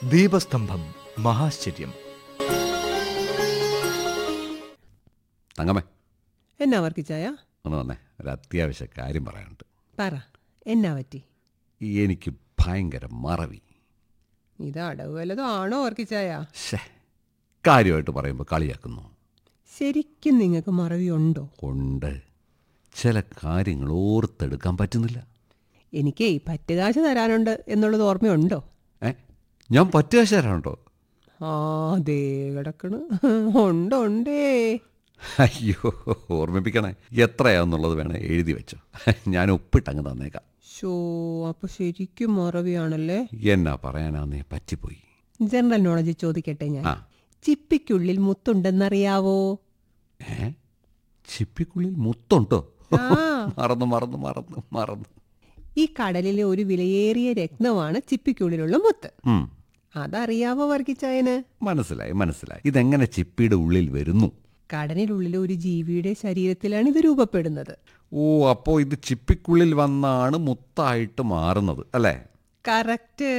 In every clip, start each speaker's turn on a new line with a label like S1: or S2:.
S1: ദീപസ്തംഭം മഹാശ്ചര്യം
S2: തങ്കമ്മേ
S3: എന്നാ വർക്കിച്ചായ
S2: ഒന്ന് വന്നേ ഒരു അത്യാവശ്യ കാര്യം പറയാനുണ്ട്
S3: പറ എന്നാ പറ്റി
S2: എനിക്ക് ഭയങ്കര മറവി
S3: ഇത് അടവ് വല്ലതും ആണോ വർക്കിച്ചായ
S2: ഷേ കാര്യമായിട്ട് പറയുമ്പോൾ കളിയാക്കുന്നു
S3: ശരിക്കും നിങ്ങൾക്ക് മറവി ഉണ്ടോ
S2: ഉണ്ട് ചില കാര്യങ്ങൾ ഓർത്തെടുക്കാൻ പറ്റുന്നില്ല
S3: എനിക്കേ പറ്റുകാശ് തരാനുണ്ട് എന്നുള്ളത് ഓർമ്മയുണ്ടോ
S2: ഏ ഞാൻ പറ്റുകാശാരാണ്ടോ
S3: ആ ദേ കിടക്കണ് ഉണ്ട് ഉണ്ടേ
S2: അയ്യോ ഓർമ്മിപ്പിക്കണേ എത്രയാന്നുള്ളത് വേണേ എഴുതി വെച്ചോ ഞാൻ ഒപ്പിട്ടങ്ങ് തന്നേക്കാം
S3: ഷോ അപ്പൊ ശരിക്കും മറവിയാണല്ലേ
S2: എന്നാ പറയാനാന്നേ പറ്റിപ്പോയി
S3: ജനറൽ നോളജ് ചോദിക്കട്ടെ ഞാൻ
S2: ആ.
S3: ചിപ്പിക്കുള്ളിൽ മുത്തുണ്ടെന്നറിയാവോ
S2: ഏ ചിപ്പിക്കുള്ളിൽ മുത്തുണ്ടോ
S3: ആ
S2: മറന്നു മറന്നു മറന്നു മറന്നു
S3: ഈ കടലിലെ ഒരു വിലയേറിയ രത്നമാണ് ചിപ്പിക്കുള്ളിലുള്ള മുത്ത്
S2: ഉം,
S3: അതറിയാവോ വർക്കിച്ചായന്
S2: മനസ്സിലായി മനസ്സിലായി ഇതെങ്ങനെ ചിപ്പിയുടെ ഉള്ളിൽ വരുന്നു
S3: കടലിനുള്ളിലെ ഒരു ജീവിയുടെ ശരീരത്തിലാണ് ഇത് രൂപപ്പെടുന്നത്
S2: ഓ അപ്പോ ഇത് ചിപ്പിക്കുള്ളിൽ വന്നാണ് മുത്തായിട്ട് മാറുന്നത് അല്ലേ
S3: കറക്റ്റ്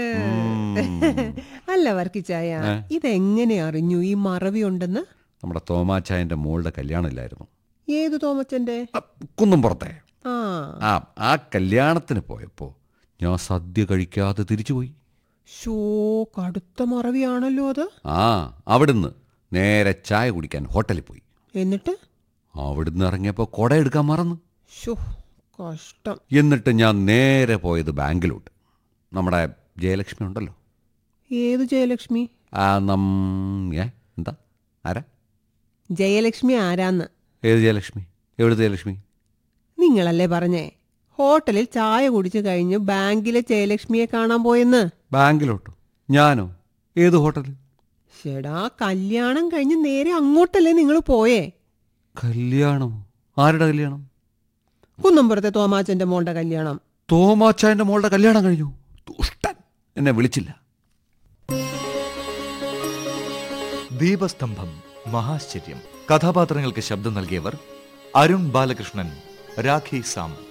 S3: അല്ല വർക്കിച്ചായ ഇതെങ്ങനെ അറിഞ്ഞു ഈ മറവി ഉണ്ടെന്ന്
S2: നമ്മുടെ തോമാച്ചായന്റെ മോളുടെ കല്യാണമില്ലായിരുന്നു
S3: ഏത് തോമച്ചന്റെ
S2: അ, കുന്നുംപുറത്തെ
S3: ആ
S2: ആ ആ കല്യാണത്തിന് പോയപ്പോ ഞാൻ സദ്യ കഴിക്കാതെ തിരിച്ചുപോയി
S3: ഷോ കടുത്ത മറവിയാണല്ലോ അത്
S2: ആ അവിടുന്ന് നേരെ ചായ കുടിക്കാൻ ഹോട്ടലിൽ പോയി
S3: എന്നിട്ട്
S2: അവിടുന്ന് ഇറങ്ങിയപ്പോൾ കുട എടുക്കാൻ മറന്നു
S3: ഷോ കഷ്ടം
S2: എന്നിട്ട് ഞാൻ നേരെ പോയത് ബാങ്കിലോട്ട് നമ്മുടെ ജയലക്ഷ്മി ഉണ്ടല്ലോ
S3: ഏത് ജയലക്ഷ്മി
S2: ആ നം ഏ എന്താ ആരാ
S3: ജയലക്ഷ്മി ആരാന്ന്
S2: ഏത് ജയലക്ഷ്മി എവിടുത്തെ ജയലക്ഷ്മി
S3: നിങ്ങളല്ലേ പറഞ്ഞേ ഹോട്ടലിൽ ചായ കുടിച്ചു കഴിഞ്ഞ് ബാങ്കിലെ ജയലക്ഷ്മിയെ കാണാൻ പോയെന്ന്
S2: ബാങ്കിലോട്ടോ ഞാനോ ഏത് ഹോട്ടലിൽ
S3: ഷെടാ കല്യാണം കഴിഞ്ഞ് നേരെ അങ്ങോട്ടല്ലേ നിങ്ങൾ പോയേ
S2: കല്യാണമോ ആരുടെ കല്യാണം
S3: കുന്നമ്പുറത്തെ തോമാച്ചന്റെ മോളുടെ കല്യാണം
S2: തോമാച്ചായന്റെ മോളുടെ കല്യാണം കഴിഞ്ഞു ദുഷ്ടൻ എന്നെ വിളിച്ചില്ല
S1: ദീപസ്തംഭം മഹാശ്ചര്യം കഥാപാത്രങ്ങൾക്ക് ശബ്ദം നൽകിയവർ അരുൺ ബാലകൃഷ്ണൻ രാഖി സാം